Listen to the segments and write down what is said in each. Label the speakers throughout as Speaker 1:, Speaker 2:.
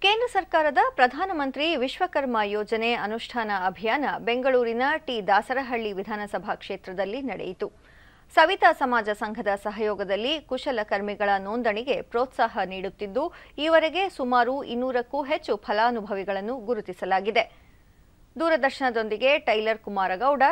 Speaker 1: ಕೇಂದ್ರ ಸರ್ಕಾರದ ಪ್ರಧಾನಮಂತ್ರಿ ವಿಶ್ವಕರ್ಮ ಯೋಜನೆ ಅನುಷ್ಠಾನ ಅಭಿಯಾನ ಬೆಂಗಳೂರಿನ ಟಿ ದಾಸರಹಳ್ಳಿ ವಿಧಾನಸಭಾ ಕ್ಷೇತ್ರದಲ್ಲಿ ನಡೆಯಿತು ಸವಿತಾ ಸಮಾಜ ಸಂಘದ ಸಹಯೋಗದಲ್ಲಿ ಕುಶಲಕರ್ಮಿಗಳ ನೋಂದಣಿಗೆ ಪ್ರೋತ್ಸಾಹ ನೀಡುತ್ತಿದ್ದು ಈವರೆಗೆ ಸುಮಾರು ಇನ್ನೂರಕ್ಕೂ ಹೆಚ್ಚು ಫಲಾನುಭವಿಗಳನ್ನು ಗುರುತಿಸಲಾಗಿದೆ ದೂರದರ್ಶನದೊಂದಿಗೆ ಟೈಲರ್ ಕುಮಾರಗೌಡ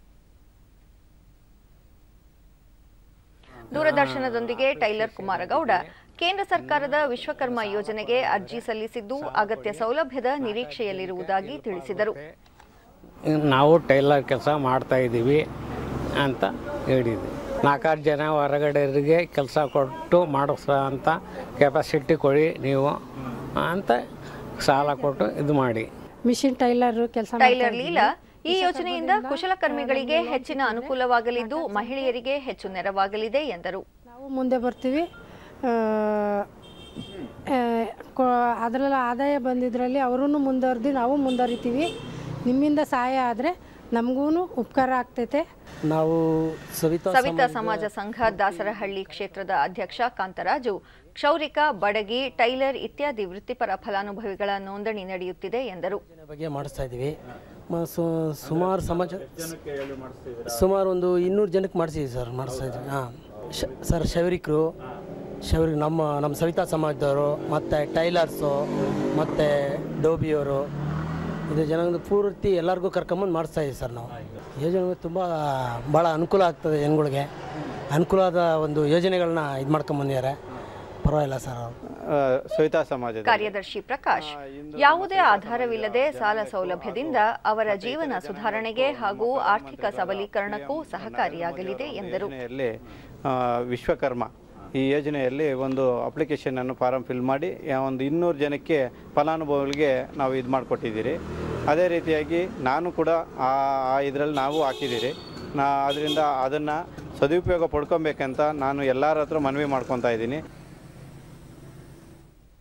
Speaker 1: ದೂರದರ್ಶನದೊಂದಿಗೆ ಟೈಲರ್ ಕುಮಾರಗೌಡ ಕೇಂದ್ರ ಸರ್ಕಾರದ ವಿಶ್ವಕರ್ಮ ಯೋಜನೆಗೆ ಅರ್ಜಿ ಸಲ್ಲಿಸಿದ್ದು ಅಗತ್ಯ ಸೌಲಭ್ಯದ ನಿರೀಕ್ಷೆಯಲ್ಲಿರುವುದಾಗಿ ತಿಳಿಸಿದರು
Speaker 2: ನಾವು ಟೈಲರ್ ಕೆಲಸ ಮಾಡ್ತಾ ಇದ್ದೀವಿ ಅಂತ ಹೇಳಿದ್ವಿ ನಾಲ್ಕಾರು ಜನ ಹೊರಗಡೆಯವರಿಗೆ ಕೆಲಸ ಕೊಟ್ಟು ಮಾಡಿಸೋ ಅಂತ ಕೆಪಾಸಿಟಿ ಕೊಡಿ ನೀವು ಅಂತ ಸಾಲ ಕೊಟ್ಟು ಇದು ಮಾಡಿ
Speaker 3: ಮಿಷಿನ್ ಟೈಲರ್ ಕೆಲಸ
Speaker 1: ಟೈಲರ್ ಲೀಲಾ ಈ ಯೋಜನೆಯಿಂದ ಕುಶಲಕರ್ಮಿಗಳಿಗೆ ಹೆಚ್ಚಿನ ಅನುಕೂಲವಾಗಲಿದ್ದು ಮಹಿಳೆಯರಿಗೆ ಹೆಚ್ಚು ನೆರವಾಗಲಿದೆ ಎಂದರು
Speaker 3: ನಾವು ಮುಂದೆ ಬರ್ತೀವಿ ಅದರಲ್ಲಿ ಆದಾಯ ಬಂದಿದ್ರಲ್ಲಿ ಅವರೂ ಮುಂದುವರೆದು ನಾವು ಮುಂದುವರಿತೀವಿ ನಿಮ್ಮಿಂದ ಸಹಾಯ ಆದರೆ ನಮಗೂ ಉಪಕಾರ ಆಗ್ತೈತೆ
Speaker 4: ನಾವು ಸವಿತಾ
Speaker 1: ಸವಿತಾ ಸಮಾಜ ಸಂಘ ದಾಸರಹಳ್ಳಿ ಕ್ಷೇತ್ರದ ಅಧ್ಯಕ್ಷ ಕಾಂತರಾಜು ಕ್ಷೌರಿಕ ಬಡಗಿ ಟೈಲರ್ ಇತ್ಯಾದಿ ವೃತ್ತಿಪರ ಫಲಾನುಭವಿಗಳ ನೋಂದಣಿ ನಡೆಯುತ್ತಿದೆ ಎಂದರು
Speaker 4: ಯೋಜನೆ ಬಗ್ಗೆ ಮಾಡಿಸ್ತಾ ಇದ್ದೀವಿ ಮ- ಸು- ಸುಮಾರು ಸಮಾಜ ಸುಮಾರು ಒಂದು ಇನ್ನೂರು ಜನಕ್ಕೆ ಮಾಡಿಸಿದ್ವಿ ಸರ್ ಮಾಡಿಸ್ತಾ ಇದ್ವಿ ಹಾಂ ಶ ಸರ್ ಶೌರಿಕರು ಶೌರಿ ನಮ್ಮ ನಮ್ಮ ಸವಿತಾ ಸಮಾಜದವರು ಮತ್ತು ಟೈಲರ್ಸು ಮತ್ತು ಡೋಬಿಯವರು ಇದು ಜನಾಂಗದ ಪೂರ್ತಿ ಎಲ್ಲರಿಗೂ ಕರ್ಕೊಂಬಂದು ಮಾಡಿಸ್ತಾ ಇದ್ದೀವಿ ಸರ್ ನಾವು ಯೋಜನೆ ತುಂಬ ಭಾಳ ಅನುಕೂಲ ಆಗ್ತದೆ ಜನಗಳಿಗೆ ಅನುಕೂಲವಾದ ಒಂದು ಯೋಜನೆಗಳನ್ನ ಇದು ಮಾಡ್ಕೊಂಬಂದಿದ್ದಾರೆ ಪರವಾಗಿಲ್ಲ ಸರ್ ಅವರು
Speaker 5: ಆ, ಸವಿತಾ ಸಮಾಜದ
Speaker 1: ಕಾರ್ಯದರ್ಶಿ ಪ್ರಕಾಶ್ ಯಾವುದೇ ಆಧಾರವಿಲ್ಲದೆ ಸಾಲ ಸೌಲಭ್ಯದಿಂದ ಅವರ ಜೀವನ ಸುಧಾರಣೆಗೆ ಹಾಗೂ ಆರ್ಥಿಕ ಸಬಲೀಕರಣಕ್ಕೂ ಸಹಕಾರಿಯಾಗಲಿದೆ ಎಂದರು
Speaker 5: ಯೋಜನೆಯಲ್ಲಿ ಆ, ವಿಶ್ವಕರ್ಮ ಈ ಯೋಜನೆಯಲ್ಲಿ ಒಂದು ಅಪ್ಲಿಕೇಶನನ್ನು ಫಾರಮ್ ಫಿಲ್ ಮಾಡಿ ಆ, ಒಂದು ಇನ್ನೂರು ಜನಕ್ಕೆ ಫಲಾನುಭವಿಗಳಿಗೆ ನಾವು ಇದು ಮಾಡಿಕೊಟ್ಟಿದ್ದೀರಿ ಅದೇ ರೀತಿಯಾಗಿ ನಾನು ಕೂಡ ಆ ಇದರಲ್ಲಿ ನಾವು ಹಾಕಿದ್ದೀರಿ ನಾ ಅದರಿಂದ ಅದನ್ನು ಸದುಪಯೋಗ ಪಡ್ಕೊಬೇಕಂತ ನಾನು ಎಲ್ಲರ ಹತ್ರ ಮನವಿ ಮಾಡ್ಕೊತಾ ಇದ್ದೀನಿ